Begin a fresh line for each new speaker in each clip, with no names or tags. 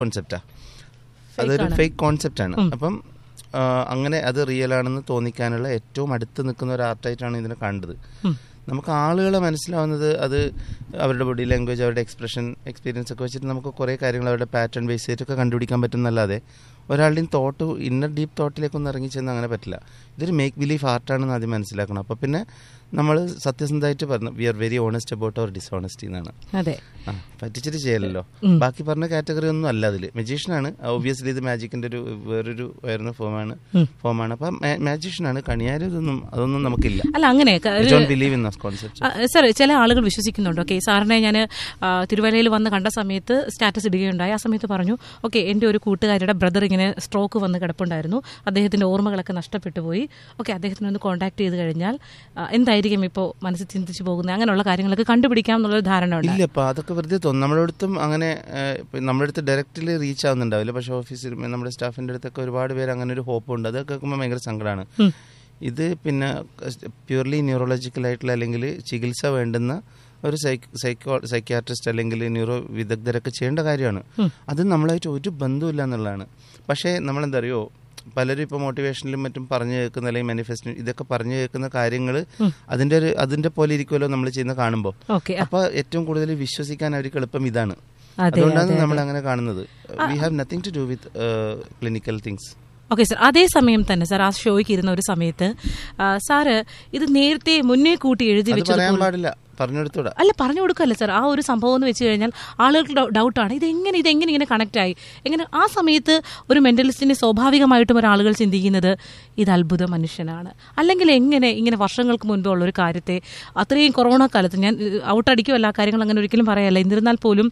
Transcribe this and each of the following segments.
കോൺസെപ്റ്റാ അതൊരു fake concept ആണ് അപ്പം ആ, അങ്ങനെ അത് റിയൽ ആണെന്ന് തോന്നിക്കാനുള്ള ഏറ്റവും അടുത്ത് നിൽക്കുന്ന ഒരു ആർട്ടായിട്ടാണ് ഇതിനെ കണ്ടത് നമുക്ക് ആളുകളെ മനസ്സിലാവുന്നത് അത് അവരുടെ ബോഡി ലാംഗ്വേജ് അവരുടെ എക്സ്പ്രഷൻ എക്സ്പീരിയൻസ് ഒക്കെ വെച്ചിട്ട് നമുക്ക് കുറേ കാര്യങ്ങൾ അവരുടെ പാറ്റേൺ ബേസ് ചെയ്തിട്ടൊക്കെ കണ്ടുപിടിക്കാൻ പറ്റുന്നല്ലാതെ ഒരാളുടെയും തോട്ട് ഇന്നർ ഡീപ്പ് തോട്ടിലേക്കൊന്നും ഇറങ്ങി ചെന്ന് അങ്ങനെ പറ്റില്ല ഇതൊരു മേക്ക് ബിലീഫ് ആർട്ടാണെന്ന് ആദ്യം മനസ്സിലാക്കണം അപ്പോൾ പിന്നെ നമ്മൾ സത്യസന്ധമായിട്ട് പറഞ്ഞു we are very honest about our dishonesty എന്നാണ്
അതെ
ആ, പറ്റിച്ചിട്ട് ചെയ്യലല്ലോ ബാക്കി പറഞ്ഞ കാറ്റഗറി ഒന്നും അല്ല അതിൽ മജീഷ്യനാണ് ഒബ്വിയസ്ലി ഇത് മാജിക്കിന്റെ ഒരു വേറൊരു ഉയർന്ന ഫോമാണ് ഫോമാണ് അപ്പം മാജീഷ്യനാണ് കണിയാരും ഇതൊന്നും അതൊന്നും നമുക്കില്ല
അല്ല അങ്ങനെ ക- ഒരു-
ഡോണ്ട് ബിലീവ് ഇൻ കോൺസെപ്റ്റ്
ആ, സാർ ചില ആളുകൾ വിശ്വസിക്കുന്നുണ്ട് ഓക്കെ സാറിനെ ഞാൻ തിരുവല്ലയിൽ വന്ന് കണ്ട സമയത്ത് സ്റ്റാറ്റസ് ഇടുകയുണ്ടായി ആ സമയത്ത് പറഞ്ഞു ഓക്കെ എൻ്റെ ഒരു കൂട്ടുകാരിയുടെ ബ്രദർ ഇങ്ങനെ സ്ട്രോക്ക് വന്ന് കിടപ്പുണ്ടായിരുന്നു അദ്ദേഹത്തിന്റെ ഓർമ്മകളൊക്കെ നഷ്ടപ്പെട്ടു പോയി ഓക്കെ അദ്ദേഹത്തിനെ ഒന്ന് കോൺടാക്ട് ചെയ്ത് കഴിഞ്ഞാൽ ആ, എന്തായിരിക്കും ഇപ്പോൾ മനസ്സിൽ ചിന്തിച്ചു പോകുന്നത് അങ്ങനെയുള്ള കാര്യങ്ങളൊക്കെ കണ്ടുപിടിക്കാം എന്നുള്ളൊരു ധാരണ ഉണ്ട്
ഇല്ലപ്പാ അതൊക്കെ വെറുതെ തോന്നും നമ്മുടെ അടുത്തും അങ്ങനെ ഏഹ്, ഇപ്പൊ നമ്മുടെ അടുത്ത് ഡയറക്റ്റിൽ റീച്ച് ആവുന്നുണ്ടാവില്ല പക്ഷേ ഓഫീസിൽ നമ്മുടെ സ്റ്റാഫിന്റെ അടുത്തൊക്കെ ഒരുപാട് പേര് അങ്ങനെ ഒരു ഹോപ്പ് ഉണ്ട് അത് കേൾക്കുമ്പോൾ ഭയങ്കര സങ്കടമാണ് ഇത് പിന്നെ പ്യൂർലി ന്യൂറോളജിക്കൽ ആയിട്ടുള്ള അല്ലെങ്കിൽ ചികിത്സ വേണ്ടുന്ന ഒരു സൈക്കോ സൈക്യാട്രിസ്റ്റ് അല്ലെങ്കിൽ ന്യൂറോ വിദഗ്ധരൊക്കെ ചെയ്യേണ്ട കാര്യമാണ് അത് നമ്മളായിട്ട് ഒരു ബന്ധമില്ല എന്നുള്ളതാണ് പക്ഷേ നമ്മളെന്താ അറിയോ പലരും ഇപ്പോൾ മോട്ടിവേഷനിലും മറ്റും പറഞ്ഞു കേൾക്കുന്ന അല്ലെങ്കിൽ മാനിഫെസ്റ്റോ ഇതൊക്കെ പറഞ്ഞു കേൾക്കുന്ന കാര്യങ്ങൾ അതിന്റെ ഒരു അതിന്റെ പോലെ ഇരിക്കുമല്ലോ നമ്മൾ ചെയ്യുന്ന കാണുമ്പോൾ
ഓക്കെ
അപ്പൊ ഏറ്റവും കൂടുതൽ വിശ്വസിക്കാൻ അവർക്ക് എളുപ്പം ഇതാണ്
അതെ,
അതുകൊണ്ടാണ് നമ്മൾ അങ്ങനെ കാണുന്നത് we have nothing to do with clinical things
okay sir അതേ സമയം തന്നെ സാർ ആ ഷോയ്ക്ക് ഇരുന്ന ഒരു സമയത്ത് ആ, സാറ് ഇത് നേരത്തെ മുന്നേ കൂട്ടി എഴുതി
അത്
വെച്ചത്
പറയാൻ പാടില്ല പറഞ്ഞെടുത്തൂടാ
അല്ല പറഞ്ഞു കൊടുക്കല്ല സാർ ആ ഒരു സംഭവം എന്ന് വെച്ച് കഴിഞ്ഞാൽ ആളുകൾക്ക് ഡൗ- ഡൗട്ടാണ് ഇത് എങ്ങനെ ഇത് എങ്ങനെ ഇങ്ങനെ കണക്ട് ആയി എങ്ങനെ ആ സമയത്ത് ഒരു മെന്റലിസ്റ്റിനെ സ്വാഭാവികമായിട്ടും ഒരാളുകൾ ചിന്തിക്കുന്നത് ഇത് അത്ഭുത മനുഷ്യനാണ് അല്ലെങ്കിൽ എങ്ങനെ ഇങ്ങനെ വർഷങ്ങൾക്ക് മുൻപുള്ള ഒരു കാര്യത്തെ അത്രയും കൊറോണ കാലത്ത് ഞാൻ ഔട്ടടിക്കുമല്ല ആ കാര്യങ്ങൾ അങ്ങനെ ഒരിക്കലും പറയല്ല എന്നിരുന്നാൽ പോലും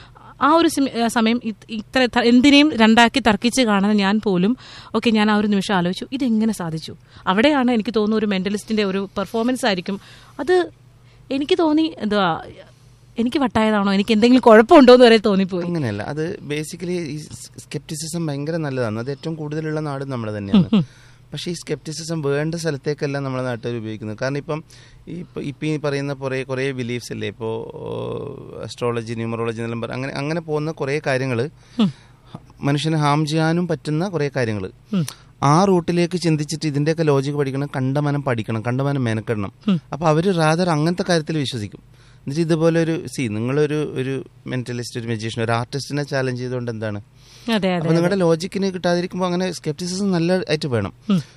ആ ഒരു സമ- ആ സമയം ഇത് ഇത്ര ത- എന്തിനേയും രണ്ടാക്കി തർക്കിച്ച് കാണുന്ന ഞാൻ പോലും ഓക്കെ ഞാൻ ആ ഒരു നിമിഷം ആലോചിച്ചു ഇതെങ്ങനെ സാധിച്ചു അവിടെയാണ് എനിക്ക് തോന്നുന്നു ഒരു മെന്റലിസ്റ്റിന്റെ ഒരു പെർഫോമൻസ് ആയിരിക്കും അത് എനിക്ക് തോന്നി എന്താ എനിക്ക് വട്ടായതാണോ എനിക്ക് എന്തെങ്കിലും കുഴപ്പമുണ്ടോ എന്ന് വരെ തോന്നിപ്പോയി
അങ്ങനെയല്ല അത് ബേസിക്കലി ഈ സ്കെപ്റ്റിസിസം ഭയങ്കര നല്ലതാണ് അത് ഏറ്റവും കൂടുതലുള്ള നാട് നമ്മൾ തന്നെയാണ് പക്ഷേ ഈ സ്കെപ്റ്റിസിസം വേണ്ട സ്ഥലത്തേക്കല്ല നമ്മളെ നാട്ടുകാർ ഉപയോഗിക്കുന്നത് കാരണം ഇപ്പം ഈ ഇപ്പം ഇപ്പം ഈ പറയുന്ന കുറേ കുറേ ബിലീഫ്സ് അല്ലേ ഇപ്പോൾ അസ്ട്രോളജി ന്യൂമറോളജി എന്നെല്ലാം പറ അങ്ങനെ അങ്ങനെ പോകുന്ന കുറേ കാര്യങ്ങൾ മനുഷ്യനെ ഹാം ചെയ്യാനും പറ്റുന്ന കുറേ കാര്യങ്ങൾ ആ റൂട്ടിലേക്ക് ചിന്തിച്ചിട്ട് ഇതിന്റെയൊക്കെ ലോജിക്ക് പഠിക്കണം കണ്ടമാനം പഠിക്കണം കണ്ടമാനം മെനക്കെടണം അപ്പൊ അവര് റാദർ അങ്ങനത്തെ കാര്യത്തിൽ വിശ്വസിക്കും എന്നിട്ട് ഇതുപോലെ ഒരു സി നിങ്ങളൊരു ഒരു മെന്റലിസ്റ്റ് ഒരു മെജീഷ്യൻ ഒരു ആർട്ടിസ്റ്റിനെ ചാലഞ്ച് ചെയ്തുകൊണ്ട് എന്താണ്
അതെ അതെ
അപ്പൊ നിങ്ങളുടെ ലോജിക്കിന് കിട്ടാതിരിക്കുമ്പോൾ അങ്ങനെ സ്കെപ്റ്റിസിസം നല്ല ആയിട്ട് വേണം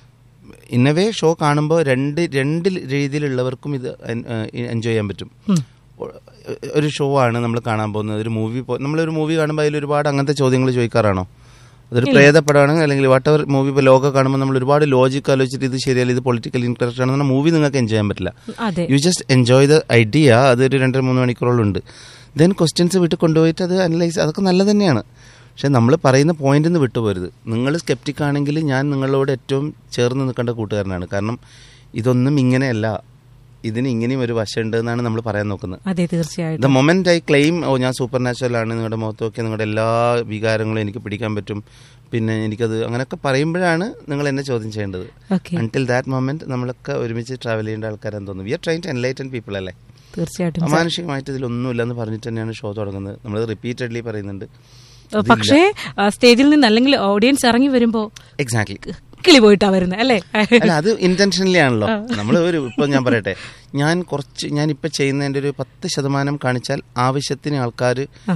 ഇന്നവേ ഷോ കാണുമ്പോൾ രണ്ട് രണ്ട് രീതിയിലുള്ളവർക്കും ഇത് എൻജോയ് ചെയ്യാൻ പറ്റും ഒ- ഒരു ഷോ ആണ് നമ്മൾ കാണാൻ പോകുന്നത് ഒരു മൂവി നമ്മളൊരു മൂവി കാണുമ്പോൾ അതിൽ ഒരുപാട് അങ്ങനത്തെ ചോദ്യങ്ങൾ ചോദിക്കാറാണോ അതൊരു പ്രേതപ്പെടാണെങ്കിൽ അല്ലെങ്കിൽ വാട്ട് എവർ മൂവി ഇപ്പോൾ ലോക കാണുമ്പോൾ നമ്മൾ ഒരുപാട് ലോജിക്ക് ആലോചിച്ചിട്ട് ഇത് ശരിയല്ല ഇത് പൊളിറ്റിക്കൽ ഇൻട്രസ്റ്റ് ആണെന്ന് മൂവി നിങ്ങൾക്ക് എൻജോയ് ചെയ്യാൻ പറ്റില്ല
അതെ
you just enjoy the idea അതൊരു രണ്ടര മൂന്ന് മണിക്കൂറോളം ഉണ്ട് ദെൻ ക്വസ്റ്റ്യൻസ് വിട്ട് കൊണ്ടുപോയിട്ട് അത് അനലൈസ് അതൊക്കെ നല്ല തന്നെയാണ് പക്ഷെ നമ്മൾ പറയുന്ന പോയിന്റിൽ നിന്ന് വിട്ടുപോരുത് നിങ്ങൾ സ്കെപ്റ്റിക് ആണെങ്കിൽ ഞാൻ നിങ്ങളോട് ഏറ്റവും ചേർന്ന് നിൽക്കേണ്ട കൂട്ടുകാരനാണ് കാരണം ഇതൊന്നും ഇങ്ങനെയല്ല ഇതിന് ഇങ്ങനെയും ഒരു വശമുണ്ട് എന്നാണ് നമ്മൾ പറയാൻ നോക്കുന്നത്
അതെ തീർച്ചയായിട്ടും
the moment I claim oh ഞാൻ സൂപ്പർ നാച്ചുറൽ ആണ് നിങ്ങളുടെ മുഖത്ത് നോക്കിയാൽ നിങ്ങളുടെ എല്ലാ വികാരങ്ങളും എനിക്ക് പിടിക്കാൻ പറ്റും പിന്നെ എനിക്കത് അങ്ങനെയൊക്കെ പറയുമ്പോഴാണ് നിങ്ങൾ എന്നെ ചോദ്യം ചെയ്യേണ്ടത്
ഓക്കെ
അൺടിൽ ദാറ്റ് മൊമെന്റ് നമ്മളൊക്കെ ഒരുമിച്ച് ട്രാവൽ ചെയ്യേണ്ട ആൾക്കാരെന്ന് തോന്നുന്നു we are trying to enlighten people അല്ലേ
തീർച്ചയായിട്ടും
അമാനുഷികമായിട്ട് ഇതിലൊന്നുമില്ല എന്ന് പറഞ്ഞിട്ട് തന്നെയാണ് ഷോ തുടങ്ങുന്നത് നമ്മൾ റിപ്പീറ്റഡ്ലി പറയുന്നുണ്ട്
പക്ഷേ ആ, സ്റ്റേജിൽ നിന്ന് അല്ലെങ്കിൽ ഓഡിയൻസ് ഇറങ്ങി വരുമ്പോ
എക്സാക്ട്ലി
കിളി പോയിട്ടാ വരുന്നത് അല്ലേ
അല്ല അത് ഇന്റൻഷനലി ആണല്ലോ നമ്മൾ ഒരു ഇപ്പൊ ഞാൻ പറയട്ടെ ഞാൻ കുറച്ച് ഞാൻ ഇപ്പൊ ചെയ്യുന്നതിന്റെ ഒരു പത്ത് ശതമാനം കാണിച്ചാൽ ആവശ്യത്തിന് ആൾക്കാർ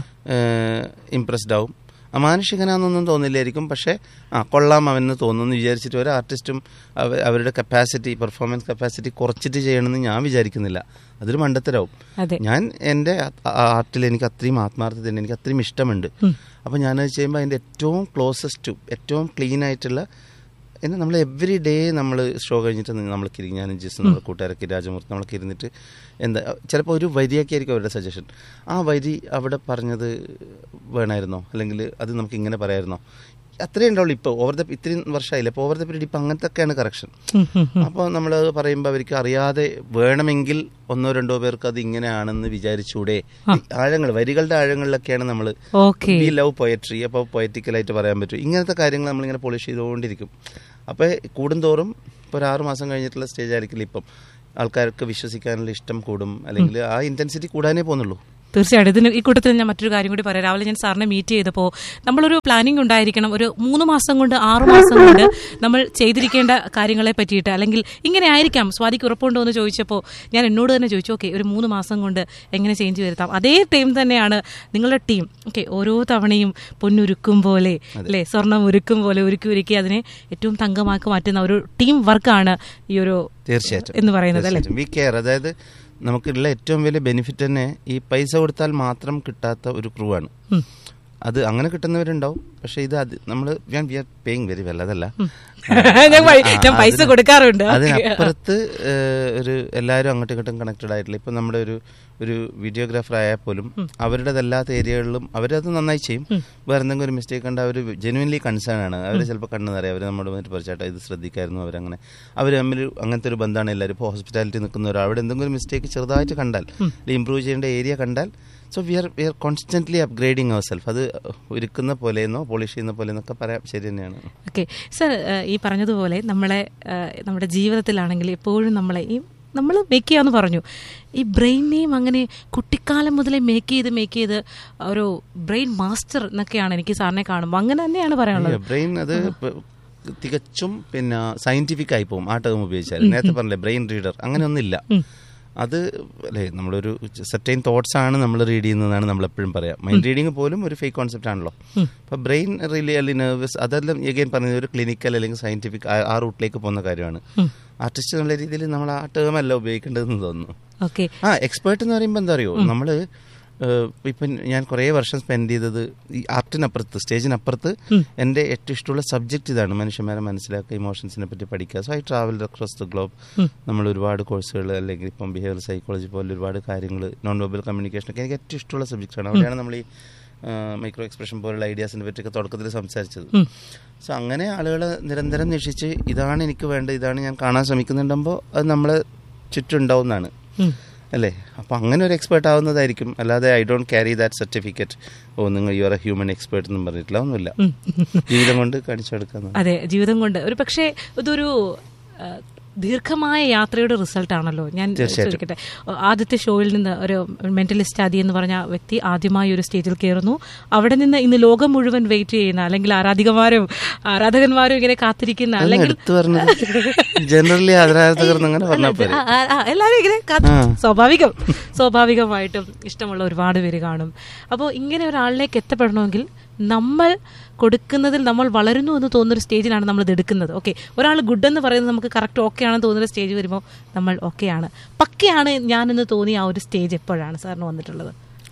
ഇംപ്രസ്ഡ് ആവും അമാനുഷികനാണെന്നൊന്നും തോന്നില്ലായിരിക്കും പക്ഷേ ആ കൊള്ളാം അവനെന്ന് തോന്നുന്നു വിചാരിച്ചിട്ട് ഒരു ആർട്ടിസ്റ്റും അവ- അവരുടെ കപ്പാസിറ്റി പെർഫോമൻസ് കപ്പാസിറ്റി കുറച്ചിട്ട് ചെയ്യണമെന്ന് ഞാൻ വിചാരിക്കുന്നില്ല അതൊരു മണ്ടത്തരാവും
അതെ
ഞാൻ എൻ്റെ ആർട്ടിൽ എനിക്ക് അത്രയും ആത്മാർത്ഥതയുണ്ട് എനിക്ക് അത്രയും ഇഷ്ടമുണ്ട് അപ്പോൾ ഞാനത് ചെയ്യുമ്പോൾ അതിൻ്റെ ഏറ്റവും ക്ലോസസ്റ്റ് ഏറ്റവും ക്ലീൻ ആയിട്ടുള്ള എന്നെ നമ്മൾ എവറി ഡേ നമ്മൾ ഷോ കഴിഞ്ഞിട്ട് നമ്മൾക്ക് ഇരിക്കും ഞാനും ജിസ് നമ്മുടെ കൂട്ടുകാരൊക്കെ രാജമൂർത്തി നമ്മളൊക്കെ ഇരുന്നിട്ട് എന്താ ചിലപ്പോൾ ഒരു വരിയൊക്കെ ആയിരിക്കും അവരുടെ സജഷൻ ആ വരി അവിടെ പറഞ്ഞത് വേണമായിരുന്നോ അല്ലെങ്കിൽ അത് നമുക്ക് ഇങ്ങനെ പറയായിരുന്നോ അത്രേ ഉണ്ടാവുള്ളൂ ഇപ്പോൾ ഓവർ ദ ഇത്രയും വർഷമായില്ല അപ്പോൾ ഓവർ ദ പീരീഡ് ഇപ്പം അങ്ങനത്തെ ഒക്കെയാണ് കറക്ഷൻ
ഉം, ഉം, ഉം.
അപ്പോൾ നമ്മൾ പറയുമ്പോൾ അവർക്ക് അറിയാതെ വേണമെങ്കിൽ ഒന്നോ രണ്ടോ പേർക്ക് അത് ഇങ്ങനെയാണെന്ന് വിചാരിച്ചൂടെ ആഴങ്ങൾ വരികളുടെ ആഴങ്ങളിലൊക്കെയാണ് നമ്മൾ
ഓക്കെ
വി ലവ് പൊയട്രി അപ്പോൾ പൊയറ്റിക്കലായിട്ട് പറയാൻ പറ്റും ഇങ്ങനത്തെ കാര്യങ്ങൾ നമ്മളിങ്ങനെ പോളിഷ് ചെയ്തുകൊണ്ടിരിക്കും അപ്പോൾ കൂടുന്തോറും ഇപ്പോൾ ഒരു ആറ് മാസം കഴിഞ്ഞിട്ടുള്ള സ്റ്റേജ് ആയിരിക്കില്ല ഇപ്പം ആൾക്കാർക്ക് വിശ്വസിക്കാനുള്ള ഇഷ്ടം കൂടും അല്ലെങ്കിൽ ആ ഇന്റൻസിറ്റി കൂടാനേ പോകുന്നുള്ളൂ
തീർച്ചയായിട്ടും ഇതിന് ഈ കൂട്ടത്തിൽ ഞാൻ മറ്റൊരു കാര്യം കൂടി പറയാം രാവിലെ ഞാൻ സാറിനെ മീറ്റ് ചെയ്തപ്പോൾ നമ്മളൊരു പ്ലാനിംഗ് ഉണ്ടായിരിക്കണം ഒരു മൂന്ന് മാസം കൊണ്ട് ആറു മാസം കൊണ്ട് നമ്മൾ ചെയ്തിരിക്കേണ്ട കാര്യങ്ങളെ പറ്റിയിട്ട് അല്ലെങ്കിൽ ഇങ്ങനെ ആയിരിക്കാം സ്വാതിക്ക് ഉറപ്പുണ്ടോ എന്ന് ചോദിച്ചപ്പോൾ ഞാൻ എന്നോട് തന്നെ ചോദിച്ചു ഓക്കെ ഒരു മൂന്ന് മാസം കൊണ്ട് എങ്ങനെ ചേഞ്ച് വരുത്താം അതേ ടൈം തന്നെയാണ് നിങ്ങളുടെ ടീം ഓക്കെ ഓരോ തവണയും പൊന്നുരുക്കും പോലെ അല്ലേ സ്വർണം ഉരുക്കും പോലെ ഉരുക്കി ഉരുക്കി അതിനെ ഏറ്റവും തങ്കമാക്കി മാറ്റുന്ന ഒരു ടീം വർക്കാണ് ഈ ഒരു
തീർച്ചയായിട്ടും
എന്ന് പറയുന്നത് അല്ലേ
വി കെയർ അതായത് നമുക്കുള്ള ഏറ്റവും വലിയ ബെനിഫിറ്റ് തന്നെ ഈ പൈസ കൊടുത്താൽ മാത്രം കിട്ടാത്ത ഒരു ക്രൂ ആണ്
ഉം.
അത് അങ്ങനെ കിട്ടുന്നവരുണ്ടാവും പക്ഷെ ഇത് അത് നമ്മൾ ഞാൻ we are paying very well അതല്ല
ഞാൻ പൈ-
ആ,
ഞാൻ പൈസ
അതിന്
കൊടുക്കാറുണ്ട്
അതിനപ്പുറത്ത് ഏഹ്, ഒരു എല്ലാവരും അങ്ങോട്ടും ഇങ്ങോട്ടും കണക്റ്റഡ് ആയിട്ടില്ല ഇപ്പൊ നമ്മുടെ ഒരു ഒരു വീഡിയോഗ്രാഫർ ആയാൽ പോലും അവരുടേതല്ലാത്ത ഏരിയകളിലും അവരത് നന്നായി ചെയ്യും വേറെ എന്തെങ്കിലും ഒരു മിസ്റ്റേക്ക് കണ്ട് അവർ ജെനുവൻലി കൺസേൺ ആണ് അവർ ചിലപ്പോൾ കണ്ണ് നിറയും അവർ നമ്മുടെ വന്നിട്ട് പറിച്ചാട്ടോ ഇത് ശ്രദ്ധിക്കായിരുന്നു അവരങ്ങനെ അവർ തമ്മിൽ അങ്ങനത്തെ ഒരു ബന്ധമാണ് എല്ലാവരും ഇപ്പോൾ ഹോസ്പിറ്റാലിറ്റി നിൽക്കുന്നവർ അവിടെ എന്തെങ്കിലും മിസ്റ്റേക്ക് ചെറുതായിട്ട് കണ്ടാൽ ഇമ്പ്രൂവ് ചെയ്യേണ്ട ഏരിയ കണ്ടാൽ so we are we are constantly upgrading our self അത് ഒരുക്കുന്ന പോലെയെന്നോ പോളിഷ് ചെയ്യുന്ന പോലെയെന്നൊക്കെ പറയാം ശരി തന്നെയാണ്
ഓക്കെ സർ ഈ പറഞ്ഞതുപോലെ നമ്മളെ ഏഹ്, നമ്മുടെ ജീവിതത്തിലാണെങ്കിൽ എപ്പോഴും നമ്മളെ ഈ നമ്മൾ മേക്ക് ചെയ്യാന്ന് പറഞ്ഞു ഈ ബ്രെയിനെയും അങ്ങനെ കുട്ടിക്കാലം മുതലേ മേക്ക് ചെയ്ത് മേക്ക് ചെയ്ത് ഒരു ബ്രെയിൻ മാസ്റ്റർ എന്നൊക്കെയാണ് എനിക്ക് സാറിനെ കാണുമ്പോൾ അങ്ങനെ തന്നെയാണ് പറയാനുള്ളത്
ബ്രെയിൻ അത് പ- തികച്ചും പിന്നെ സയന്റിഫിക് ആയി പോകും ആ ടേം ഉപയോഗിച്ചാൽ നേരത്തെ പറഞ്ഞില്ലേ ബ്രെയിൻ റീഡർ അങ്ങനെ ഒന്നില്ല അത് അല്ലേ നമ്മളൊരു സെർട്ടൈൻ തോട്ട്സ് ആണ് നമ്മൾ റീഡ് ചെയ്യുന്നതാണ് നമ്മൾ എപ്പോഴും പറയാം മൈൻഡ് റീഡിങ് പോലും ഒരു ഫേക്ക് കോൺസെപ്റ്റ് ആണല്ലോ അപ്പൊ ബ്രെയിൻ റിലി അല്ലെങ്കിൽ നെർവസ് അതെല്ലാം എഗെയിൻ പറഞ്ഞത് ഒരു ക്ലിനിക്കൽ അല്ലെങ്കിൽ സയന്റിഫിക് ആ റൂട്ടിലേക്ക് പോകുന്ന കാര്യമാണ് ആർട്ടിസ്റ്റ് എന്നുള്ള രീതിയിൽ നമ്മൾ ആ ടേം അല്ല ഉപയോഗിക്കേണ്ടതെന്ന് തോന്നുന്നു
ഓക്കെ
ആ എക്സ്പേർട്ട് എന്ന് പറയുമ്പോൾ എന്താ അറിയോ നമ്മള് ഏഹ്, ഇപ്പം ഞാൻ കുറേ വർഷം സ്പെൻഡ് ചെയ്തത് ഈ ആർട്ടിനപ്പുറത്ത് സ്റ്റേജിനപ്പുറത്ത് എൻ്റെ ഏറ്റവും ഇഷ്ടമുള്ള സബ്ജക്റ്റ് ഇതാണ് മനുഷ്യന്മാരെ മനസ്സിലാക്കുക ഇമോഷൻസിനെ പറ്റി പഠിക്കുക so I travel across the globe നമ്മൾ ഒരുപാട് കോഴ്സുകൾ അല്ലെങ്കിൽ ഇപ്പം ബിഹേവിയർ സൈക്കോളജി പോലെ ഒരുപാട് കാര്യങ്ങൾ നോൺ വെബൽ കമ്മ്യൂണിക്കേഷൻ ഒക്കെ എനിക്ക് ഏറ്റവും ഇഷ്ടമുള്ള സബ്ജക്റ്റാണ് അവിടെയാണ് നമ്മൾ ഈ മൈക്രോ എക്സ്പ്രഷൻ പോലുള്ള ഐഡിയാസിനെ പറ്റിയൊക്കെ തുടക്കത്തിൽ സംസാരിച്ചത് സോ അങ്ങനെ ആളുകൾ നിരന്തരം നിരീക്ഷിച്ച് ഇതാണ് എനിക്ക് വേണ്ടത് ഇതാണ് ഞാൻ കാണാൻ ശ്രമിക്കുന്നുണ്ടാകുമ്പോൾ അത് നമ്മളെ ചുറ്റുണ്ടാവുന്നതാണ് അല്ലേ അപ്പൊ അങ്ങനെ ഒരു എക്സ്പേർട്ട് ആവുന്നതായിരിക്കും അല്ലാതെ I don't carry that certificate ഓ നിങ്ങൾ you are a human expert എന്നും പറഞ്ഞിട്ടില്ല ഒന്നുമില്ല ജീവിതം കൊണ്ട് കാണിച്ചെടുക്കാൻ
അതെ ജീവിതം കൊണ്ട് ഒരു പക്ഷേ ഇതൊരു ആ, ദീർഘമായ യാത്രയുടെ റിസൾട്ട് ആണല്ലോ ഞാൻ ചോദിക്കട്ടെ ആദ്യത്തെ ഷോയിൽ നിന്ന് ഒരു മെന്റലിസ്റ്റ് ആദി എന്ന് പറഞ്ഞ വ്യക്തി ആദ്യമായി ഒരു സ്റ്റേജിൽ കയറുന്നു അവിടെ നിന്ന് ഇന്ന് ലോകം മുഴുവൻ വെയിറ്റ് ചെയ്യുന്ന അല്ലെങ്കിൽ ആരാധികമാരും ആരാധകന്മാരും ഇങ്ങനെ കാത്തിരിക്കുന്ന അല്ലെങ്കിൽ
എടുത്തു പറഞ്ഞത് ജനറലി ആരാധകർ അങ്ങനെ പറഞ്ഞാൽ പോരെ
ആ, ആ, ആ, എല്ലാവരും ഇങ്ങനെ കാത്ത് സ്വാഭാവികം സ്വാഭാവികമായിട്ടും ഇഷ്ടമുള്ള ഒരുപാട് പേര് കാണും അപ്പോൾ ഇങ്ങനെ ഒരാളിലേക്ക് എത്തപ്പെടണമെങ്കിൽ നമ്മൾ കൊടുക്കുന്നതിൽ നമ്മൾ വളരുന്നു എന്ന് തോന്നുന്ന ഒരു സ്റ്റേജിലാണ് നമ്മൾ ഇത് എടുക്കുന്നത് ഓക്കെ ഒരാൾ ഗുഡ് എന്ന് പറയുന്നത് നമുക്ക് കറക്റ്റ് ഓക്കെ ആണെന്ന് തോന്നുന്ന സ്റ്റേജ് വരുമ്പോൾ നമ്മൾ ഓക്കെ ആണ് പക്കയാണ് ഞാനെന്ന് തോന്നിയ ആ ഒരു സ്റ്റേജ് എപ്പോഴാണ് സാറിന് വന്നിട്ടുള്ളത്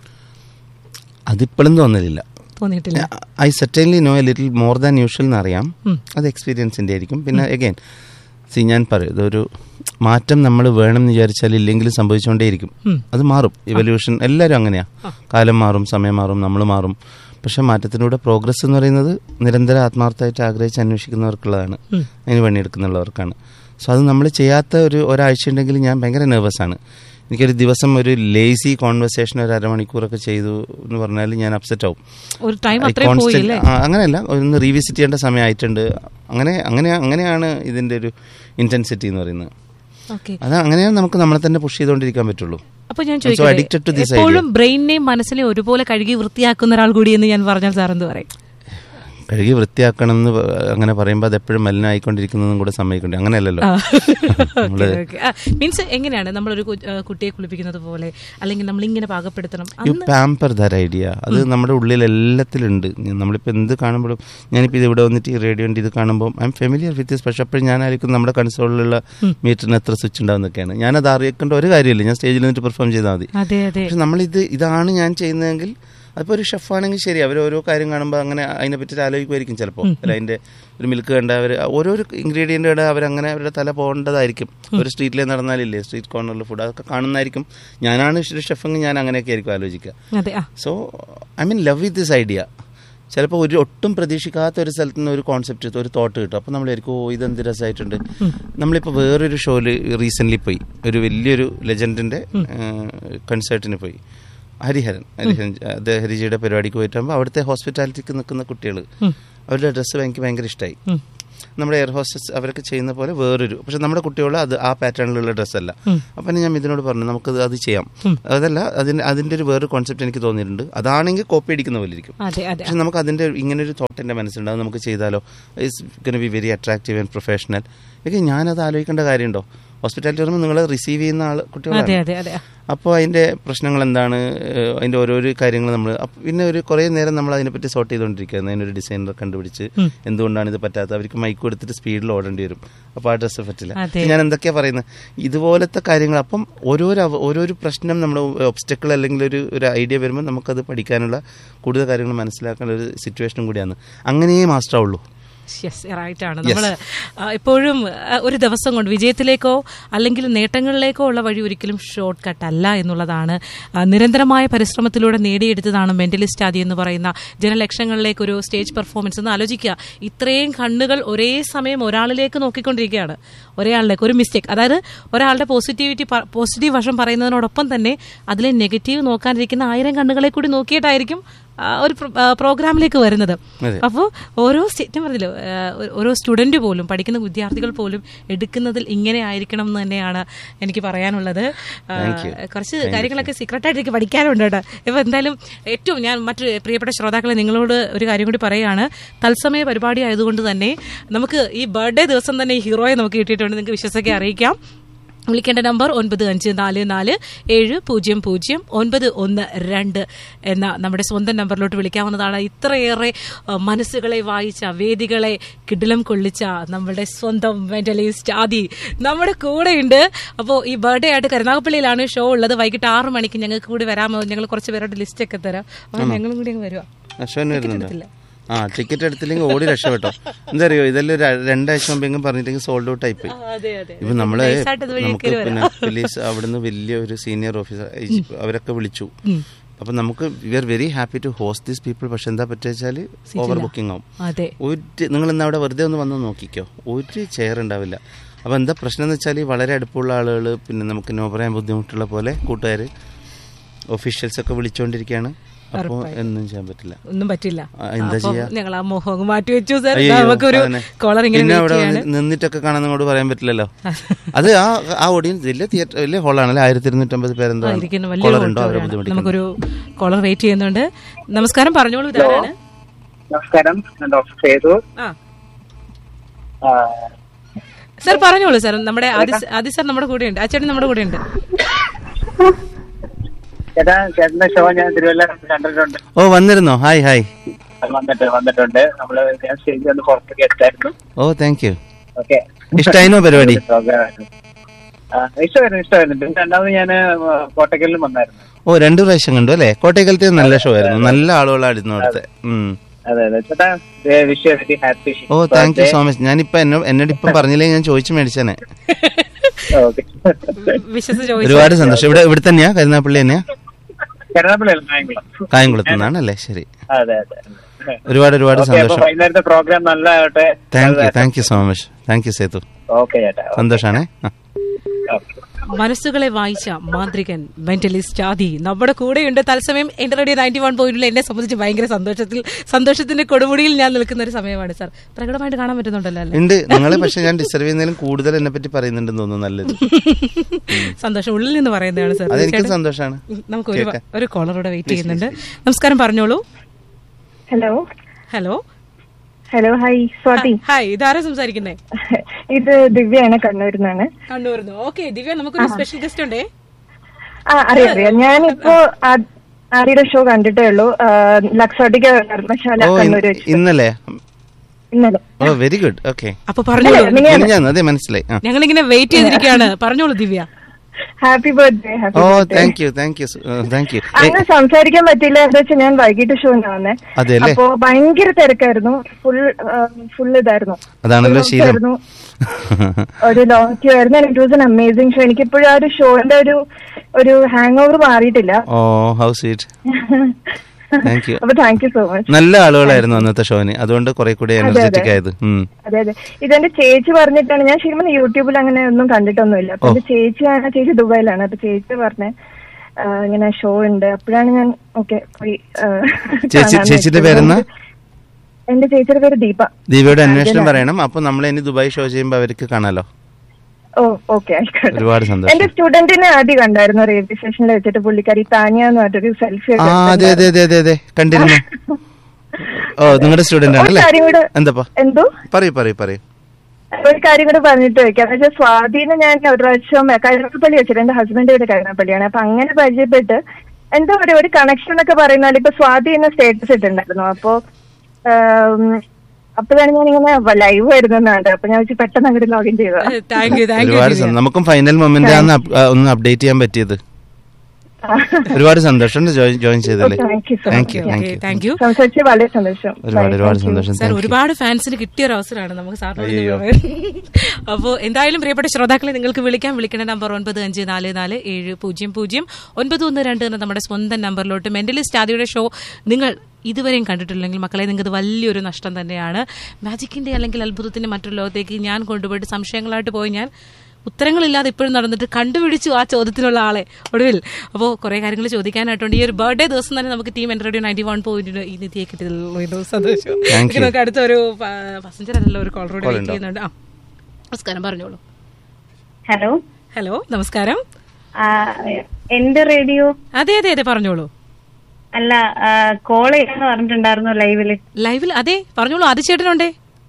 അതിപ്പോഴും തോന്നലില്ല
തോന്നിയിട്ടില്ല
I certainly know a little more than usual എന്നറിയാം അത് എക്സ്പീരിയൻസിന്റെ ആയിരിക്കും പിന്നെ എഗൈൻ സി ഞാൻ പറയും ഇതൊരു മാറ്റം നമ്മൾ വേണം എന്ന് വിചാരിച്ചാൽ ഇല്ലെങ്കിലും സംഭവിച്ചുകൊണ്ടേയിരിക്കും അത് മാറും ഇവല്യൂഷൻ എല്ലാവരും അങ്ങനെയാ കാലം മാറും സമയം മാറും നമ്മൾ മാറും പക്ഷെ മാറ്റത്തിലൂടെ പ്രോഗ്രസ് എന്ന് പറയുന്നത് നിരന്തരം ആത്മാർത്ഥമായിട്ട് ആഗ്രഹിച്ച് അന്വേഷിക്കുന്നവർക്കുള്ളതാണ് അതിന് പണിയെടുക്കുന്നുള്ളവർക്കാണ് സോ അത് നമ്മൾ ചെയ്യാത്ത ഒരു ഒരാഴ്ച ഉണ്ടെങ്കിൽ ഞാൻ ഭയങ്കര നെർവസ് ആണ് എനിക്കൊരു ദിവസം ഒരു ലേസി കോൺവെർസേഷൻ ഒരു അരമണിക്കൂറൊക്കെ ചെയ്തു എന്ന് പറഞ്ഞാൽ ഞാൻ അപ്സെറ്റ് ആവും
ഒരു ടൈം
I
അത്രയും
constant-
പോയില്ലേ
ആ, അങ്ങനെയല്ല ഒന്ന് റീവിസിറ്റ് ചെയ്യേണ്ട സമയമായിട്ടുണ്ട് അങ്ങനെ അങ്ങനെ അങ്ങനെയാണ് ഇതിന്റെ ഒരു ഇന്റൻസിറ്റി എന്ന് പറയുന്നത്
ഓക്കെ
അത് അങ്ങനെയാണ് നമുക്ക് നമ്മളെ തന്നെ പുഷ് ചെയ്തുകൊണ്ടിരിക്കാൻ പറ്റുള്ളൂ
അപ്പൊ ഞാൻ
I'm so addicted to
ചോദിക്കട്ടെ
this
എപ്പോഴും ബ്രെയിനെയും മനസ്സിനെയും ഒരുപോലെ കഴുകി വൃത്തിയാക്കുന്ന ഒരാൾ കൂടി എന്ന് ഞാൻ പറഞ്ഞാൽ സാർ എന്ത് പറയും
കഴുകി വൃത്തിയാക്കണം എന്ന് പ- അങ്ങനെ പറയുമ്പോൾ അത് എപ്പോഴും മലിനായിക്കൊണ്ടിരിക്കുന്നതും കൂടെ സമ്മതിക്കണ്ടേ അങ്ങനെയല്ലല്ലോ നമ്മള്
മീൻസ് എങ്ങനെയാണ് നമ്മളൊരു കു- ആ, കുട്ടിയെ കുളിപ്പിക്കുന്നത് പോലെ അല്ലെങ്കിൽ നമ്മൾ ഇങ്ങനെ പാകപ്പെടുത്തണം
you
and
pamper that idea അത് നമ്മുടെ ഉള്ളിൽ എല്ലാത്തിലുണ്ട് നമ്മളിപ്പോൾ എന്ത് കാണുമ്പോഴും ഞാനിപ്പോൾ ഇത് ഇവിടെ വന്നിട്ട് ഈ റേഡിയോൻ്റെ ഇത് കാണുമ്പോൾ I'm familiar with this പക്ഷേ അപ്പോഴും ഞാനായിരിക്കും നമ്മുടെ കൺസോളിലുള്ള മീറ്ററിന് എത്ര സ്വിച്ച് ഉണ്ടാവുന്നൊക്കെയാണ് ഞാനത് അറിയിക്കേണ്ട ഒരു കാര്യമില്ല ഞാൻ സ്റ്റേജിൽ നിന്നിട്ട് പെർഫോം ചെയ്താൽ മതി
അതെ അതെ
പക്ഷെ നമ്മളിത് ഇതാണ് ഞാൻ ചെയ്യുന്നതെങ്കിൽ അതിപ്പോൾ ഒരു ഷെഫാണെങ്കിൽ ശരി അവർ ഓരോ കാര്യം കാണുമ്പോൾ അങ്ങനെ അതിനെ പറ്റി ആലോചിക്കുമായിരിക്കും ചിലപ്പോൾ അല്ല അതിൻ്റെ ഒരു മിൽക്ക് കണ്ട അവർ ഓരോരോ ഇൻഗ്രീഡിയൻ്റ് ഇട അവരങ്ങനെ അവരുടെ തല പോകേണ്ടതായിരിക്കും ഒരു സ്ട്രീറ്റിൽ നടന്നാലില്ലേ സ്ട്രീറ്റ് കോർണറിൽ ഫുഡ് അതൊക്കെ കാണുന്നതായിരിക്കും ഞാനാണ് ഒരു ഷെഫെങ്കിൽ ഞാൻ അങ്ങനെയൊക്കെ ആയിരിക്കും ആലോചിക്കുക
അതെ ആ
so I mean love with this idea ചിലപ്പോൾ ഒരു ഒട്ടും പ്രതീക്ഷിക്കാത്ത ഒരു സ്ഥലത്ത് നിന്ന് ഒരു കോൺസെപ്റ്റ് ഒരു തോട്ട് കിട്ടും അപ്പോൾ നമ്മൾ ഓ ഇതെന്ത് രസമായിട്ടുണ്ട് നമ്മളിപ്പോൾ വേറൊരു ഷോയിൽ റീസെൻ്റ്ലി പോയി ഒരു വലിയൊരു ലെജൻഡിൻ്റെ കൺസേർട്ടിന് പോയി ഹരിഹരൻ ഹരിഹരൻ അത് ഹരിജിയുടെ പരിപാടിക്ക് പോയിട്ടാകുമ്പോൾ അവിടുത്തെ ഹോസ്പിറ്റാലിറ്റിക്ക് നിൽക്കുന്ന കുട്ടികൾ അവരുടെ ഡ്രസ്സ് എനിക്ക് ഭയങ്കര ഇഷ്ടമായി നമ്മുടെ എയർ ഹോസ്റ്റസ് അവരൊക്കെ ചെയ്യുന്ന പോലെ വേറൊരു പക്ഷെ നമ്മുടെ കുട്ടികൾ അത് ആ പാറ്റേണിലുള്ള ഡ്രസ്സല്ല അപ്പം ഞാൻ ഇതിനോട് പറഞ്ഞു നമുക്കത് അത് ചെയ്യാം അതല്ല അതിന് അതിൻ്റെ ഒരു വേറൊരു കോൺസെപ്റ്റ് എനിക്ക് തോന്നിയിട്ടുണ്ട് അതാണെങ്കിൽ കോപ്പി അടിക്കുന്ന പോലെ ഇരിക്കും
അതെ അതെ
പക്ഷെ നമുക്ക് അതിൻ്റെ ഇങ്ങനെ ഒരു തോട്ട് എൻ്റെ മനസ്സിലുണ്ട് അത് നമുക്ക് ചെയ്താലോ it's gonna be very attractive and professional എനിക്ക് ഞാനത് ആലോചിക്കേണ്ട കാര്യമുണ്ടോ ഹോസ്പിറ്റാലിറ്റി പറയുമ്പോൾ നിങ്ങൾ റിസീവ് ചെയ്യുന്ന ആൾ
അതെ
കുട്ടികളാണ്
അതെ അതെ
അപ്പോൾ അതിൻ്റെ പ്രശ്നങ്ങൾ എന്താണ് ഏഹ് അതിൻ്റെ ഓരോരോ കാര്യങ്ങൾ നമ്മൾ പിന്നെ ഒരു കുറേ നേരം നമ്മൾ അതിനെപ്പറ്റി സോർട്ട് ചെയ്തുകൊണ്ടിരിക്കുകയായിരുന്നു അതിനൊരു ഡിസൈനർ കണ്ടുപിടിച്ച് എന്തുകൊണ്ടാണ് ഇത് പറ്റാത്തത് അവർക്ക് മൈക്ക് കൊടുത്തിട്ട് സ്പീഡിൽ ഓടേണ്ടി വരും അപ്പോൾ ആ ഡ്രസ്സ് പറ്റില്ല
അതെ.
ഞാൻ എന്തൊക്കെയാ പറയുന്നത് ഇതുപോലത്തെ കാര്യങ്ങൾ അപ്പം ഓരോരോ അവ- ഓരോരോ പ്രശ്നം നമ്മുടെ ഒബ്സ്റ്റക്കിൾ അല്ലെങ്കിൽ ഒരു ഒരു ഐഡിയ വരുമ്പോൾ നമുക്കത് പഠിക്കാനുള്ള കൂടുതൽ കാര്യങ്ങൾ മനസ്സിലാക്കാനുള്ള ഒരു സിറ്റുവേഷനും കൂടിയാണ് അങ്ങനെയേ മാസ്റ്റർ ആവുള്ളൂ
യെസ് റൈറ്റ് ആണ് നമ്മൾ എപ്പോഴും ആ, ഒരു ദിവസം കൊണ്ട് വിജയത്തിലേക്കോ അല്ലെങ്കിൽ നേട്ടങ്ങളിലേക്കോ ഉള്ള വഴി ഒരിക്കലും ഷോർട്ട് കട്ട് അല്ല എന്നുള്ളതാണ് ആ, നിരന്തരമായ പരിശ്രമത്തിലൂടെ നേടിയെടുത്തതാണ് മെന്റലിസ്റ്റ് ആദി എന്ന് പറയുന്ന ജനലക്ഷങ്ങളിലേക്ക് ഒരു സ്റ്റേജ് പെർഫോമൻസ് എന്ന് ആലോചിക്കുക ഇത്രയും കണ്ണുകൾ ഒരേ സമയം ഒരാളിലേക്ക് നോക്കിക്കൊണ്ടിരിക്കുകയാണ് ഒരേ ആളിലേക്ക് ഒരു മിസ്റ്റേക്ക് അതായത് ഒരാളുടെ പോസിറ്റിവിറ്റി പോസിറ്റീവ് വശം പറയുന്നതിനോടൊപ്പം തന്നെ അതിലെ നെഗറ്റീവ് നോക്കാനിരിക്കുന്ന ആയിരം കണ്ണുകളെ കൂടി നോക്കിയിട്ടായിരിക്കും ആ, ഒരു പ്ര- ആ, പ്രോഗ്രാമിലേക്ക് വരുന്നത്
അതെ.
അപ്പോൾ ഓരോ സ്റ്റേറ്റ് പറഞ്ഞില്ലോ ആ, ഓ- ഓരോ സ്റ്റുഡന്റ് പോലും പഠിക്കുന്ന വിദ്യാർത്ഥികൾ പോലും എടുക്കുന്നതിൽ ഇങ്ങനെ ആയിരിക്കണം എന്ന് തന്നെയാണ് എനിക്ക് പറയാനുള്ളത് ആ,
Thank you.
കുറച്ച് കാര്യങ്ങളൊക്കെ സീക്രട്ടായിട്ട് എനിക്ക് പഠിക്കാനുണ്ട് കേട്ടോ ഇപ്പൊ എന്തായാലും ഏറ്റവും ഞാൻ മറ്റു പ്രിയപ്പെട്ട ശ്രോതാക്കളെ നിങ്ങളോട് ഒരു കാര്യം കൂടി പറയുകയാണ് തത്സമയ പരിപാടി ആയതുകൊണ്ട് തന്നെ നമുക്ക് ഈ ബർത്ത്ഡേ ദിവസം തന്നെ ഈ ഹീറോയെ നമുക്ക് കിട്ടിയിട്ടുണ്ട് നിങ്ങൾക്ക് വിശ്വസിക്കാൻ അറിയിക്കാം വിളിക്കേണ്ട നമ്പർ ഒൻപത് അഞ്ച് നാല് നാല് ഏഴ് പൂജ്യം പൂജ്യം ഒൻപത് ഒന്ന് രണ്ട് എന്ന നമ്മുടെ സ്വന്തം നമ്പറിലോട്ട് വിളിക്കാവുന്നതാണ് ഇത്രയേറെ അഹ്, മനസ്സുകളെ വായിച്ച വേദികളെ കിടിലം കൊള്ളിച്ച നമ്മുടെ സ്വന്തം മെന്റലിസ്റ്റ് ആദി നമ്മുടെ കൂടെയുണ്ട് അപ്പോൾ ഈ ബർത്ത്ഡേ ആയിട്ട് കരുനാഗപ്പള്ളിയിലാണ് ഷോ ഉള്ളത് വൈകിട്ട് ആറ് മണിക്ക് ഞങ്ങൾക്ക് കൂടി വരാമോ ഞങ്ങൾ കുറച്ച് പേരുടെ ലിസ്റ്റ് ഒക്കെ തരാം അപ്പോൾ ഞങ്ങളും കൂടി അങ്ങ് വരുവാ
അശ്വൻ വരുന്നുണ്ടോ
എടുത്തില്ല.
ആ ടിക്കറ്റ് എടുത്തില്ലെങ്കിൽ ഓടി രക്ഷപ്പെട്ടോ എന്താ അറിയോ ഇതെല്ലാം ഒരു രണ്ടാഴ്ച മുമ്പെങ്കിലും പറഞ്ഞിട്ടെങ്കിൽ സോൾഡ് ഔട്ട് ആയിപ്പോയി
അതെ അതെ
ഇപ്പൊ നമ്മള്
നൈസായിട്ട് ഇതുവഴി
നമുക്ക്
കയറി
പിന്നെ പോലീസ് അവിടുന്ന് വലിയ ഒരു സീനിയർ ഓഫീസർ അവരൊക്കെ വിളിച്ചു അപ്പൊ നമുക്ക് we are very happy to host these people പക്ഷെ എന്താ പറ്റുക വെച്ചാല് ഓവർ ബുക്കിംഗ് ആവും
അതെ
ഒരു നിങ്ങൾ ഇന്ന് അവിടെ വെറുതെ ഒന്ന് വന്ന് നോക്കിക്കോ ഒരു ചെയർ ഉണ്ടാവില്ല അപ്പോൾ എന്താ പ്രശ്നം എന്ന് വെച്ചാൽ വളരെ അടുപ്പമുള്ള ആളുകൾ പിന്നെ നമുക്ക് നോ പറയാൻ ബുദ്ധിമുട്ടുള്ള പോലെ കൂട്ടുകാർ ഒഫീഷ്യൽസ് ഒക്കെ വിളിച്ചുകൊണ്ടിരിക്കുകയാണ് അപ്പോൾ ഒന്നും ചെയ്യാൻ പറ്റില്ല
ഒന്നും പറ്റില്ല
ആ, എന്താ
അപ്പം
ചെയ്യാ?
ഞങ്ങൾ ആ മോഹം അങ്ങ് മാറ്റി വെച്ചു സാർ
അയ്യോ,
നമുക്കൊരു
അതന്നെ.
കോളർ ഇങ്ങനെ
പിന്നെ
wait
അവിടെ
ചെയ്യാണ്.
വന്ന് നിന്നിട്ടൊക്കെ കാണാൻ നിങ്ങളോട് പറയാൻ പറ്റില്ലല്ലോ അത് ആ ആ ഓഡിയൻസ് വലിയ തിയേറ്റർ വലിയ ഹോളാണല്ലേ ആയിരത്തി ഇരുന്നൂറ്റമ്പത് പേരെന്തോ
ആയിരിക്കുന്നു വലിയ
കോളർ ഉണ്ടോ അവരെ
ഓഡിറ്റോറിയമാണ്.
ബുദ്ധിമുട്ടിക്കുന്നു
നമുക്കൊരു കോളർ വെയിറ്റ് ചെയ്യുന്നുണ്ട് നമസ്കാരം പറഞ്ഞോളൂ ഇതാരാണ്
നമസ്കാരം ഞാൻ ഡോക്ടർ സേതു
ആ
ആ,
സാർ പറഞ്ഞോളൂ സാർ നമ്മുടെ ആദി ആദി സാർ നമ്മുടെ കൂടെ ഉണ്ട് ആ ചേട്ടൻ നമ്മുടെ കൂടെ ഉണ്ട്
ചേട്ടാ ചേട്ടന്റെ ഷോ ഞാൻ തിരുവല്ല കണ്ടിട്ടുണ്ട്
ഓ വന്നിരുന്നോ ഹായ് ഹായ്
വന്നിട്ട് വന്നിട്ടുണ്ട് നമ്മള് ഞാൻ സ്റ്റേജിൽ ഒന്ന് പുറത്തേക്ക് എത്തായിരുന്നു
ഓ താങ്ക് യു
ഓക്കെ
ഇഷ്ടായിനോ പരിപാടി
ഇഷ്ടമായിരുന്നു ഇഷ്ടമായിരുന്നു പിന്നെ രണ്ടാമത് ഞാൻ കോട്ടക്കലിലും വന്നായിരുന്നു
ഓ രണ്ടു പ്രാവശ്യം കണ്ടു അല്ലേ കോട്ടയക്കലത്തെ നല്ല ഷോ ആയിരുന്നു നല്ല ആളുകളായിരുന്നു അവിടുത്തെ ഉം.
അതെ അതെ ചേട്ടാ wish very happy
oh thank you so much ഞാനിപ്പോ എന്നോ എന്നോട് ഇപ്പം പറഞ്ഞില്ലെങ്കിൽ ഞാൻ ചോദിച്ചു മേടിച്ചേനെ
ഓക്കെ
വിശ്വസ് ചോദിച്ചു
ഒരുപാട് സന്തോഷം ഇവിടെ ഇവിടെ തന്നെയാ കരുനാപ്പള്ളി തന്നെയാ
കരുനാപ്പള്ളിയല്ല കായംകുളം
കായംകുളത്ത് നിന്നാണല്ലേ ശരി
അതെ അതെ
ഒരുപാട് ഒരുപാട്
ഓക്കെ അപ്പൊ
സന്തോഷം
വൈകുന്നേരത്തെ പ്രോഗ്രാം നല്ലതാവട്ടെ
thank you thank you so much thank you Sethu
okay ചേട്ടാ
സന്തോഷാണേ ആ.
ഓക്കെ
മനസ്സുകളെ വായിച്ച മാന്ത്രികൻ മെന്റലിസ്റ്റ് ആദി നമ്മുടെ കൂടെയുണ്ട് തത്സമയം എന്റെ റേഡിയോ നയൻറ്റി വൺ പോയിന്റിൽ എന്നെ സംബന്ധിച്ച് ഭയങ്കര സന്തോഷത്തിൽ സന്തോഷത്തിന്റെ കൊടുമുടിയിൽ ഞാൻ നിൽക്കുന്ന ഒരു സമയമാണ് സാർ പ്രകടമായിട്ട് കാണാൻ പറ്റുന്നുണ്ടല്ലോ അല്ലേ
ഉണ്ട് നിങ്ങൾ പക്ഷെ ഞാൻ ഡിസ്റ്റർബ് ചെയ്യുന്നതിലും കൂടുതൽ എന്നെ പറ്റി പറയുന്നുണ്ടെന്ന് തോന്നുന്നു നല്ലത്
സന്തോഷം ഉള്ളിൽ നിന്ന് പറയുന്നതാണ് സാർ
അതെനിക്ക് സന്തോഷാണ്
നമുക്ക് ഒരു ഒരു കോളറോടെ വെയിറ്റ് ചെയ്യുന്നുണ്ട് നമസ്കാരം പറഞ്ഞോളൂ
hello
hello
hello hi Swathi
hi ഇതാരാ സംസാരിക്കുന്നേ
ഇത് ദിവ്യയാണ് കണ്ണൂരിന്നാണ്
കണ്ണൂർന്ന് ഓക്കെ ദിവ്യ നമുക്കൊരു സ്പെഷ്യൽ ഗസ്റ്റ് ഉണ്ടേ
ആ അറിയാം അറിയാം ഞാനിപ്പോ ആ- ആദ്യയുടെ ഷോ കണ്ടിട്ടേ ഉള്ളൂ ആ, ലക്സോട്ടിക്ക ധർമ്മശാല
ഓ ഇ-
കണ്ണൂർ വെച്ച്
ഇന്നലെ
ഇന്നലെ
ഓ വെരി ഗുഡ് ഓക്കെ
അപ്പൊ പറഞ്ഞോളൂ
നിങ്ങൾ
ഞാൻ അതെ മനസ്സിലായി ആ
ഞങ്ങളിങ്ങനെ വെയിറ്റ് ചെയ്തിരിക്കുകയാണ് പറഞ്ഞോളൂ Divya
happy birthday happy
oh thank you thank you thank you
അങ്ങനെ സംസാരിക്കാൻ പറ്റില്ല എന്താ വെച്ചാൽ ഞാൻ വൈകിട്ട് ഷോ വന്നേ
അതെ അല്ലേ
അപ്പോ ഭയങ്കര തിരക്കായിരുന്നു ഫുൾ ഫുൾ ഇതായിരുന്നു
അതാണല്ലോ
Full
ശീലം
ആയിരുന്നു. ഒരു ലോങ് ക്യൂ ആയിരുന്നു it was an amazing show എനിക്കിപ്പോഴും ആ ഒരു ഷോന്റെ ഒരു ഒരു ഹാങ് ഓവർ മാറിയിട്ടില്ല
oh how sweet thank you
അപ്പൊ താങ്ക് യു സോ മച്ച്
നല്ല ആളുകളായിരുന്നു അന്നത്തെ ഷോന് അതുകൊണ്ട് കുറെ കൂടി എനർജറ്റിക് ആയത് ഉം.
അതെ അതെ ഇതെന്റെ ചേച്ചി പറഞ്ഞിട്ടാണ് ഞാൻ ശരിക്കും യൂട്യൂബിൽ അങ്ങനെ ഒന്നും കണ്ടിട്ടൊന്നുമില്ല അപ്പൊ എന്റെ ചേച്ചിയാണ് ചേച്ചി ദുബായിലാണ് അപ്പൊ ചേച്ചി പറഞ്ഞ ഇങ്ങനെ ഷോ ഉണ്ട് അപ്പോഴാണ് ഞാൻ ഓക്കെ പോയി ആ,
ചേച്ചി
കാണാന്ന്
ചേച്ചിയുടെ
വെച്ചത്.
പേരെന്നാ
എന്റെ ചേച്ചിയുടെ പേര് ദീപ
ദീപയുടെ അന്വേഷണം പറയണം അപ്പൊ നമ്മൾ ഇനി ദുബായ് ഷോ ചെയ്യുമ്പോൾ അവർക്ക് കാണാലോ
ഓ ഓക്കെ ആയിക്കോട്ടെ
ഒരുപാട്
എന്റെ
സന്തോഷം
സ്റ്റുഡന്റിനെ ആദ്യം കണ്ടായിരുന്നു റെയിൽവേ സ്റ്റേഷനിൽ വെച്ചിട്ട് പുള്ളിക്കാരി താനിയ എന്ന് പറഞ്ഞൊരു സെൽഫി
ആ അതെ അതെ അതെ അതെ അതെ കണ്ടിരുന്നു ഓ നിങ്ങളുടെ സ്റ്റുഡന്റ്
ഒരു
ആണല്ലേ
കാര്യം കൂടെ
എന്താപ്പാ
എന്തോ
പറയൂ പറയൂ പറയൂ
ഒരു കാര്യം കൂടെ പറഞ്ഞിട്ട് വെക്കാം എന്ന് വെച്ചാൽ സ്വാധീനം ഞാൻ ഒരു പ്രാവശ്യം കരുനാഗപ്പള്ളി വെച്ചിട്ട് എന്റെ ഹസ്ബൻഡ് ഇവിടെ കരുനാഗപ്പള്ളിയാണ് അപ്പൊ അങ്ങനെ പരിചയപ്പെട്ട് എന്താ പറയുക ഒരു കണക്ഷൻ ഒക്കെ പറയുന്നാൽ ഇപ്പൊ സ്വാധീന സ്റ്റേറ്റസ് ഇട്ടുണ്ടായിരുന്നു അപ്പൊ ആം, അപ്പോഴാണ് ഞാൻ ഇങ്ങനെ ലൈവ് വരുന്നതാണ് അപ്പൊ ഞാൻ വെച്ച് പെട്ടെന്ന് അങ്ങോട്ട് ലോഗിൻ ചെയ്തതാ
താങ്ക് യു താങ്ക്
ഒരുപാട് സന്തോഷം. നമുക്കും ഫൈനൽ മൊമെന്റ് ആണ് അപ്- ആ, ഒന്ന് അപ്ഡേറ്റ് ചെയ്യാൻ പറ്റിയത് ഒരുപാട് സന്തോഷം ജോയിൻ ജോയിൻ ചെയ്തല്ലേ
thank you so
thank you
you
thank you
thank you
സംസാരിച്ച് വളരെ സന്തോഷം
ഒരുപാട് ഒരുപാട് സന്തോഷം
സാർ
താങ്ക് യു
ഒരുപാട് ഫാൻസിന് കിട്ടിയ ഒരു അവസരമാണ് നമുക്ക്
അയ്യോ.
സാറിനോട് അപ്പോൾ എന്തായാലും പ്രിയപ്പെട്ട ശ്രോതാക്കളെ നിങ്ങൾക്ക് വിളിക്കാൻ വിളിക്കേണ്ട നമ്പർ ഒൻപത് അഞ്ച് നാല് നാല് ഏഴ് പൂജ്യം പൂജ്യം ഒൻപത് ഒന്ന് രണ്ട് എന്ന നമ്മുടെ സ്വന്തം നമ്പറിലോട്ട് മെന്റലിസ്റ്റ് ആദിയുടെ ഷോ നിങ്ങൾ ഇതുവരെയും കണ്ടിട്ടില്ലെങ്കിൽ മക്കളെ നിങ്ങൾക്ക് ഇത് വലിയൊരു നഷ്ടം തന്നെയാണ് മാജിക്കിന്റെ അല്ലെങ്കിൽ അത്ഭുതത്തിന്റെ മറ്റൊരു ലോകത്തേക്ക് ഞാൻ കൊണ്ടുപോയിട്ട് സംശയങ്ങളായിട്ട് പോയി ഞാൻ ഉത്തരങ്ങളില്ലാതെ ഇപ്പോഴും നടന്നിട്ട് കണ്ടുപിടിച്ചു ആ ചോദ്യത്തിനുള്ള ആളെ ഒടുവിൽ അപ്പോൾ കുറെ കാര്യങ്ങൾ ചോദിക്കാനായിട്ടുണ്ട് ഈ ഒരു ബർത്ത്ഡേ ദിവസം തന്നെ നമുക്ക് ടീം എൻ റേഡിയോ നയൻറ്റി വൺ പോയിന്റ് ഈ നിധിയെ കിട്ടിയതിൽ സന്തോഷം
Thank you.
നമുക്ക് അടുത്ത ഒരു പാസഞ്ചർ അല്ലല്ലോ ഒരു കോൾ റോഡ്
Call
വെയിറ്റ്
ഉണ്ടോ?
ചെയ്യുന്നുണ്ട് ആ നമസ്കാരം പറഞ്ഞോളൂ
ഹലോ
ഹലോ നമസ്കാരം
ആ, എന്റെ റേഡിയോ
അതെ അതെ അതെ പറഞ്ഞോളൂ
അല്ല കോൾ ചെയ്യാന്ന് പറഞ്ഞിട്ടുണ്ടായിരുന്നു ലൈവില്
ലൈവിൽ അതെ പറഞ്ഞോളൂ ആദിച്ചേട്ടനുണ്ടേ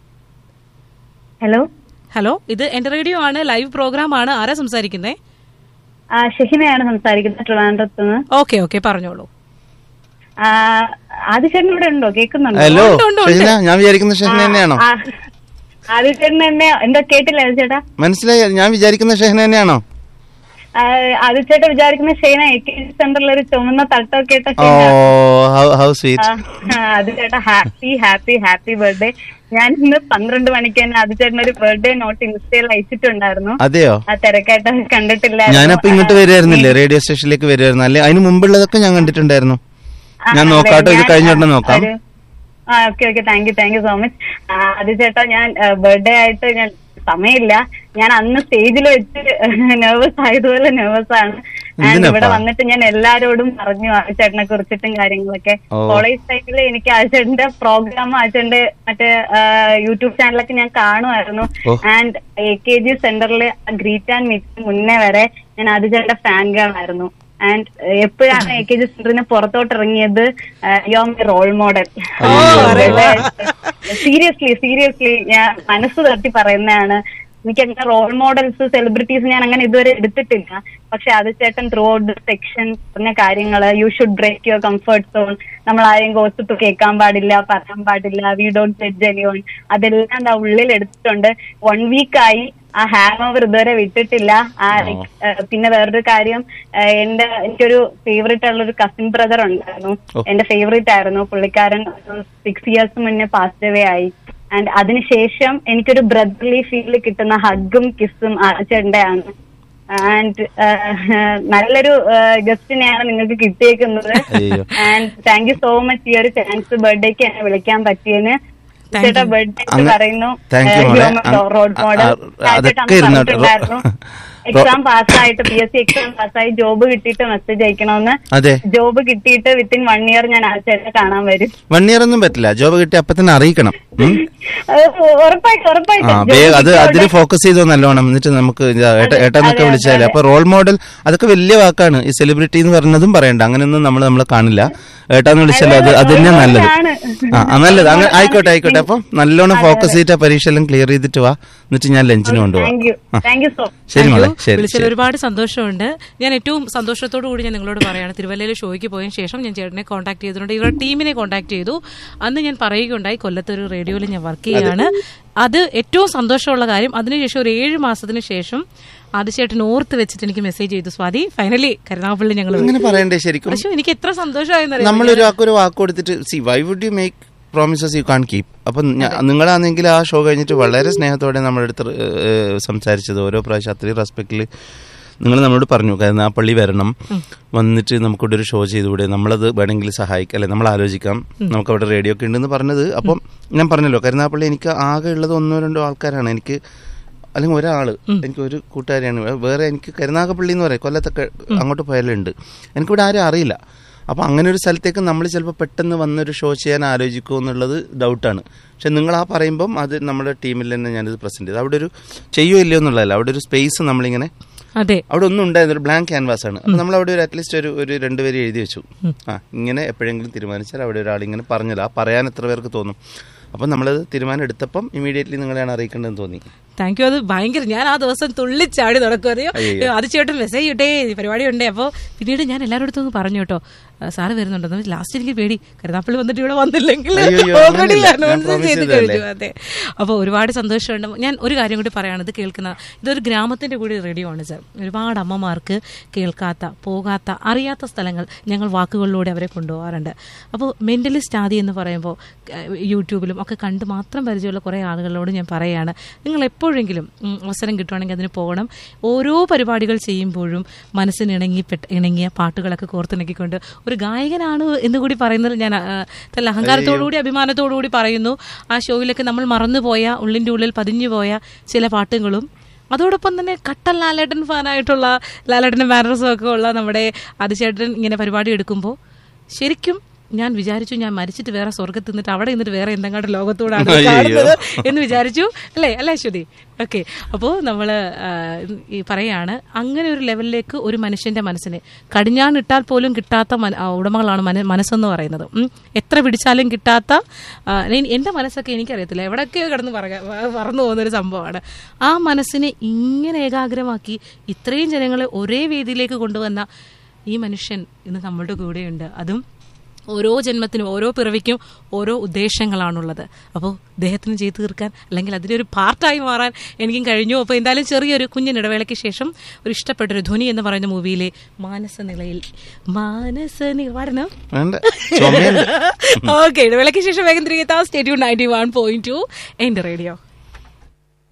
ഹലോ
ഹലോ ഇത് എന്റെ റേഡിയോ ആണ് ലൈവ് പ്രോഗ്രാം ആണ് ആരാ സംസാരിക്കുന്നേ
ആ ഷെഹിനയാണ് സംസാരിക്കുന്നത് ട്രിവാൻഡ്രത്ത് നിന്ന്
ഓക്കെ ഓക്കെ പറഞ്ഞോളൂ
ആ, ആദിച്ചേട്ടൻ ഇവിടെ ഉണ്ടോ കേൾക്കുന്നുണ്ടോ
ഹലോ
ഉണ്ട്, ഉണ്ട്, ഉണ്ട്.
ഷെഹന ഞാൻ വിചാരിക്കുന്ന ഷെഹന തന്നെയാണോ
ആ, ആദിച്ചേട്ടൻ എന്നെ എന്താ കേട്ടില്ല ആദിച്ചേട്ടാ
മനസ്സിലായി ഞാൻ വിചാരിക്കുന്ന ഷെഹന തന്നെയാണോ
ആ, ആദിച്ചേട്ടൻ വിചാരിക്കുന്ന ഷെയ്ന എ കെ സെന്ററിൽ ഒരു ചുമന്ന തട്ടൊക്കെ ഇട്ട
ഓ
ഷെയ്ന
ഹൗ സ്വീറ്റ്
ആദിച്ചേട്ടാ ഹാപ്പി ഹാപ്പി ഹാപ്പി ബർത്ത്ഡേ ഞാൻ ഇന്ന് പന്ത്രണ്ട് മണിക്ക് തന്നെ ആദിച്ചേട്ടൻ ഒരു ബർത്ത്ഡേ നോട്ട് ഇൻസ്റ്റയിൽ അയച്ചിട്ടുണ്ടായിരുന്നു
അതെയോ
ആ തിരക്കായിട്ട് കണ്ടിട്ടില്ല
ഞാനപ്പോ ഇങ്ങോട്ട് വരുമായിരുന്നില്ലേ റേഡിയോ സ്റ്റേഷനിലേക്ക് വരുമായിരുന്നു അല്ലെ അതിന് മുമ്പുള്ളതൊക്കെ ഞാൻ കണ്ടിട്ടുണ്ടായിരുന്നു ഞാൻ നോക്കാട്ടോ ഇത് കഴിഞ്ഞ ഉടനെ നോക്കാം
ആ okay okay thank you thank you so much അത് ചേട്ടാ ഞാൻ ബർത്ത്ഡേ ആയിട്ട് ഞാൻ സമയമില്ല ഞാൻ അന്ന് സ്റ്റേജിൽ വെച്ച് നെർവസ് ആയതുപോലെ നെർവസ് ആണ് And
എന്തിനാപ്പാ?
ഇവിടെ വന്നിട്ട് ഞാൻ എല്ലാരോടും പറഞ്ഞു ആചേട്ടനെ കുറിച്ചിട്ടും കാര്യങ്ങളൊക്കെ
ഓ.
കോളേജ് ടൈമിൽ എനിക്ക് ആചേട്ടന്റെ പ്രോഗ്രാം ആചേട്ടന്റെ മറ്റേ യൂട്യൂബ് ചാനലൊക്കെ ഞാൻ കാണുമായിരുന്നു
ഓ.
ആൻഡ് എ കെ ജി സെന്ററിൽ ഗ്രീറ്റ് ആൻഡ് മീറ്റ് മുന്നേ വരെ ഞാൻ ആദിചേട്ടന്റെ ഫാൻ ഗേൾ ആയിരുന്നു ആൻഡ് എപ്പോഴാണ് എ കെ ജി സെന്ററിന് പുറത്തോട്ട് ഇറങ്ങിയത് yo my role model seriously seriously ഞാൻ മനസ്സ് തട്ടി പറയുന്നതാണ് എനിക്ക് അങ്ങനെ റോൾ മോഡൽസ് സെലിബ്രിറ്റീസ് ഞാൻ അങ്ങനെ ഇതുവരെ എടുത്തിട്ടില്ല പക്ഷെ അത് ചേട്ടൻ ത്രൂ ഔട്ട് ദ സെക്ഷൻ പറഞ്ഞ കാര്യങ്ങള് you should break your comfort zone നമ്മൾ ആരെയും ഗോസിപ്പ് കേൾക്കാൻ പാടില്ല പറയാൻ പാടില്ല വി ഡോണ്ട് ജഡ്ജ് എനിവൺ അതെല്ലാം എന്താ ഉള്ളിൽ എടുത്തിട്ടുണ്ട് വൺ വീക്ക് ആയി ആ ഹാങ് ഓവർ ഇതുവരെ വിട്ടിട്ടില്ല ആ like, ഏഹ്, പിന്നെ വേറൊരു കാര്യം ഏഹ്, എന്റെ എനിക്കൊരു ഫേവറേറ്റ് ഉള്ള ഒരു കസിൻ ബ്രദർ ഉണ്ടായിരുന്നു
ഓ.
എന്റെ ഫേവറേറ്റ് ആയിരുന്നു പുള്ളിക്കാരൻ സിക്സ് ഇയേഴ്സ് മുന്നേ പാസ്റ്റ് അവേ ആയി ആൻഡ് അതിനുശേഷം എനിക്കൊരു ബ്രദർലി ഫീൽ കിട്ടുന്ന ഹഗ്ഗും കിസ്സും ആചേട്ടന്റെ ആണ് ആൻഡ് നല്ലൊരു ഗസ്റ്റിനെയാണ് നിങ്ങൾക്ക് കിട്ടിയേക്കുന്നത്
അയ്യോ.
And thank you so much ഈ ഒരു ചാൻസ് ബർത്ത്ഡേക്ക് എന്നെ വിളിക്കാൻ പറ്റിയതിന്
Thank
ചേട്ടാ
you.
ബർത്ത്ഡേ
അങ്ങ്
പറയുന്നു
thank you മോളെ.
റോഡ്
അ-
മോഡൽ
അ- അതൊക്കെ ഇരുന്നോട്ടെ.
എക്സാം പാസ്സായിട്ട് പി എസ് സി എക്സാം പാസ്സായി ജോബ് കിട്ടിയിട്ട് മെസ്സേജ് അയക്കണമെന്ന്
അതെ
ജോബ് കിട്ടിയിട്ട് വിത്തിൻ വൺ ഇയർ ഞാൻ ആ ചേട്ടനെ കാണാൻ വരും
വൺ ഇയർ ഒന്നും പറ്റില്ല ജോബ് കിട്ടി അപ്പൊ തന്നെ അറിയിക്കണം ഉം.
അത് ഉറപ്പായിട്ടും
ആ
ഉറപ്പായിട്ടും
വേ-
ജോബ്
അത്
കിട്ടിയ
അതിന്
ഉടനെ-
ഫോക്കസ് ചെയ്തോ നല്ലോണം എന്നിട്ട് നമുക്ക് ഇതാ ഏട്ട- ഏട്ടാന്നൊക്കെ
അതെ,
വിളിച്ചാലേ
അതെ.
അപ്പൊ റോൾ മോഡൽ അതൊക്കെ വലിയ വാക്കാണ് ഈ സെലിബ്രിറ്റി എന്ന് പറയുന്നതും പറയണ്ട അങ്ങനെയൊന്നും നമ്മൾ നമ്മളെ കാണില്ല ഏട്ടാന്ന് വിളിച്ചാലോ അത് അത് തന്നെ
role model
നല്ലത്
ആണ്.
ആ ആ, നല്ലത് അങ്ങ് ആയിക്കോട്ടെ ആയിക്കോട്ടെ അപ്പൊ നല്ലോണം ഫോക്കസ് ചെയ്തിട്ട് ആ പരീക്ഷയെല്ലാം ക്ലിയർ ചെയ്തിട്ട് വാ എന്നിട്ട് ഞാൻ ലഞ്ചിന് കൊണ്ടുപോവാം
thank you thank you so
ശരി മോളെ
Thank you.
ശരി
വിളിച്ചതിൽ
ശരി
ഒരുപാട് സന്തോഷമുണ്ട് ഞാൻ ഏറ്റവും സന്തോഷത്തോടു കൂടി ഞാൻ നിങ്ങളോട് പറയാണ് തിരുവല്ലയിൽ ഷോയ്ക്ക് പോയതിനു ശേഷം ഞാൻ ചേട്ടനെ കോൺടാക്ട് ചെയ്തിട്ടുണ്ട് ഇവരുടെ ടീമിനെ കോൺടാക്ട് ചെയ്തു അന്ന് ഞാൻ പറയുകയുണ്ടായി കൊല്ലത്തൊരു റേഡിയോയിൽ ഞാൻ വർക്ക് ചെയ്യുകയാണ് അത് ഏറ്റവും സന്തോഷമുള്ള കാര്യം അതിനുശേഷം ഒരു ഏഴ് മാസത്തിന് ശേഷം ആദിശേട്ടൻ ഓർത്ത് വെച്ചിട്ട് എനിക്ക് മെസ്സേജ് ചെയ്തു സ്വാതി ഫൈനലി കരുനാഗപ്പള്ളി ഞങ്ങൾ
അങ്ങനെ പറയണ്ടേ ശരിക്കും
പക്ഷെ എനിക്ക് എത്ര സന്തോഷമായെന്നറിയാം
നമ്മൾ ഒരാൾക്ക് ഒരു വാക്ക് കൊടുത്തിട്ട് see why would you make promises you can't keep അപ്പൊ ഞ- നിങ്ങളാണെങ്കിൽ ആ ഷോ കഴിഞ്ഞിട്ട് വളരെ സ്നേഹത്തോടെ നമ്മുടെ അടുത്ത് ഏഹ്, സംസാരിച്ചത് ഓരോ പ്രാവശ്യം അത്രയും റെസ്പെക്റ്റിൽ നിങ്ങൾ നമ്മളോട് പറഞ്ഞു കാരണം ആ പള്ളി വരണം വന്നിട്ട് നമുക്കിവിടെ ഒരു ഷോ ചെയ്തുകൂടെ നമ്മളത് വേണമെങ്കിൽ സഹായിക്കാം അല്ലെ നമ്മൾ ആലോചിക്കാം നമുക്ക് അവിടെ റേഡിയോ ഒക്കെ ഉണ്ടെന്ന് പറഞ്ഞത് അപ്പം ഞാൻ പറഞ്ഞല്ലോ കരുനാപ്പള്ളി എനിക്ക് ആകെ ഉള്ളത് ഒന്നോ രണ്ടോ ആൾക്കാരാണ് എനിക്ക് അല്ലെങ്കിൽ ഒരാള് എനിക്ക് ഒരു കൂട്ടുകാരിയാണ് വേ- വേറെ എനിക്ക് കരുനാഗപ്പള്ളി എന്ന് പറയാം കൊല്ലത്തൊക്കെ അങ്ങോട്ട് പോയാലുണ്ട് എനിക്കിവിടെ ആരും അറിയില്ല അപ്പോൾ അങ്ങനെ ഒരു സ്ഥലത്തേക്ക് നമ്മൾ ചിലപ്പോൾ പെട്ടെന്ന് വന്നൊരു ഷോ ചെയ്യാൻ ആലോചിക്കുമോ എന്നുള്ളത് ഡൗട്ടാണ് പക്ഷെ നിങ്ങൾ ആ പറയുമ്പം അത് നമ്മുടെ ടീമിൽ തന്നെ ഞാനിത് പ്രസന്റ് ചെയ്തു അവിടെ ഒരു ചെയ്യുമോ ഇല്ലയോ എന്നുള്ളതല്ല അവിടെ ഒരു സ്പേസ് നമ്മളിങ്ങനെ
അതെ
അവിടെ ഒന്നും ഉണ്ടായിരുന്നു ഒരു ബ്ലാങ്ക് ക്യാൻവാസ് ആണ് അപ്പോൾ നമ്മൾ അവിടെ ഒരു അറ്റ്ലീസ്റ്റ് ഒരു ഒരു രണ്ടുപേര് എഴുതി വെച്ചു ആ ഇങ്ങനെ എപ്പോഴെങ്കിലും തീരുമാനിച്ചാൽ അവിടെ ഒരാൾ ഇങ്ങനെ പറഞ്ഞല്ലോ ആ പറയാൻ എത്ര പേർക്ക് തോന്നും അപ്പം നമ്മളത് തീരുമാനം എടുത്തപ്പം ഇമീഡിയറ്റ്ലി നിങ്ങളെയാണ് അറിയിക്കേണ്ടതെന്ന് തോന്നി
താങ്ക് യു അത് ഭയങ്കര ഞാൻ ആ ദിവസം തുള്ളിച്ചാടി നടക്കും അറിയോ
അയ്യോ.
അത് ചേട്ടൻ മെസ്സേജ് ഇട്ടേ പരിപാടി ഉണ്ടേ അപ്പോൾ പിന്നീട് ഞാൻ എല്ലാവരുടെ ഒന്ന് പറഞ്ഞു കേട്ടോ ആ, സാറ് വരുന്നുണ്ടെന്ന് ലാസ്റ്റ് എനിക്ക് പേടി കരുതാപ്പള്ളി വന്നിട്ട് ഇവിടെ വന്നില്ലെങ്കിൽ
അയ്യോ, അയ്യോ,
ഓൾറെഡി
അങ്ങനെയല്ല. ഞാൻ
അനൗൺസ്
promise
ചെയ്ത്
ചെയ്തതല്ലേ.
കഴിഞ്ഞു അതെ അപ്പോൾ ഒരുപാട് സന്തോഷമുണ്ട് ഞാൻ ഒരു കാര്യം കൂടി പറയാണ് ഇത് കേൾക്കുന്ന ഇതൊരു ഗ്രാമത്തിന്റെ കൂടി റേഡിയോ ആണ് സാർ ഒരുപാട് അമ്മമാർക്ക് കേൾക്കാത്ത പോകാത്ത അറിയാത്ത സ്ഥലങ്ങൾ ഞങ്ങൾ വാക്കുകളിലൂടെ അവരെ കൊണ്ടുപോകാറുണ്ട് അപ്പോൾ മെന്റലിസ്റ്റ് ആദി എന്ന് പറയുമ്പോൾ ഏഹ്, യൂട്യൂബിലും ഒക്കെ കണ്ട് മാത്രം പരിചയമുള്ള കുറേ ആളുകളോട് ഞാൻ പറയുകയാണ് നിങ്ങൾ എപ്പോഴെങ്കിലും ഉം, അവസരം കിട്ടുവാണെങ്കിൽ അതിന് പോകണം ഓരോ പരിപാടികൾ ചെയ്യുമ്പോഴും മനസ്സിന് ഇണങ്ങിപ്പെട്ട് ഇണങ്ങിയ പാട്ടുകളൊക്കെ കോർത്തിണക്കിക്കൊണ്ട് ഒരു ഗായകനാണ് എന്ന് കൂടി പറയുന്നത് ഞാൻ ആ, നല്ല അഹങ്കാരത്തോടുകൂടി അഭിമാനത്തോടുകൂടി പറയുന്നു ആ ഷോയിലൊക്കെ നമ്മൾ മറന്നുപോയ ഉള്ളിൻ്റെ ഉള്ളിൽ പതിഞ്ഞുപോയ ചില പാട്ടുകളും അതോടൊപ്പം തന്നെ കട്ടൻ ലാലേട്ടൻ ഫാനായിട്ടുള്ള ലാലേട്ടൻ്റെ മാനറസും ഒക്കെ ഉള്ള നമ്മുടെ അതിചേട്ടൻ ഇങ്ങനെ പരിപാടി എടുക്കുമ്പോൾ ശരിക്കും ഞാൻ വിചാരിച്ചു ഞാൻ മരിച്ചിട്ട് വേറെ സ്വർഗത്ത് നിന്നിട്ട് അവിടെ നിന്നിട്ട് വേറെ എന്തെങ്കിലും ലോകത്തോടാണ്
അയ്യോ.
കാണുന്നത് എന്ന് വിചാരിച്ചു അല്ലേ അല്ലേ അശ്വതി ഓക്കെ അപ്പോൾ നമ്മൾ ഈ പറയാണ് അങ്ങനെ ഒരു ലെവലിലേക്ക് ഒരു മനുഷ്യന്റെ മനസ്സിനെ കടിഞ്ഞാണിട്ടാൽ പോലും കിട്ടാത്ത മന- ആ, ഉടമകളാണ് മന- മനസ്സെന്ന് പറയുന്നത് ഉം. എത്ര പിടിച്ചാലും കിട്ടാത്ത ആ, എൻ- എന്റെ മനസ്സൊക്കെ എനിക്കറിയത്തില്ല എവിടെയൊക്കെയോ കിടന്ന് പറക പറന്നു പോകുന്ന ഒരു സംഭവമാണ് ആ മനസ്സിനെ ഇങ്ങനെ ഏകാഗ്രമാക്കി ഇത്രയും ജനങ്ങളെ ഒരേ വേദിയിലേക്ക് കൊണ്ടുവന്ന ഈ മനുഷ്യൻ ഇന്ന് നമ്മളുടെ കൂടെയുണ്ട് അതും ഓരോ ജന്മത്തിനും ഓരോ പിറവിക്കും ഓരോ ഉദ്ദേശങ്ങളാണുള്ളത് അപ്പോൾ അദ്ദേഹത്തിന് ചെയ്തു തീർക്കാൻ അല്ലെങ്കിൽ അതിൻ്റെ ഒരു പാർട്ടായി മാറാൻ എനിക്കും കഴിഞ്ഞു അപ്പോൾ എന്തായാലും ചെറിയൊരു കുഞ്ഞിന് ഇടവേളയ്ക്ക് ശേഷം ഒരു ഇഷ്ടപ്പെട്ടൊരു ധ്വനി എന്ന് പറയുന്ന മൂവിയിലെ മാനസനിലയിൽ മാനസനി പാടണം
വേണ്ട ചുമയുണ്ട്
ഓക്കെ ഇടവേളയ്ക്ക് ശേഷം വേഗം തിരികെ എത്താം stay tuned ninety one point two എൻ്റെ റേഡിയോ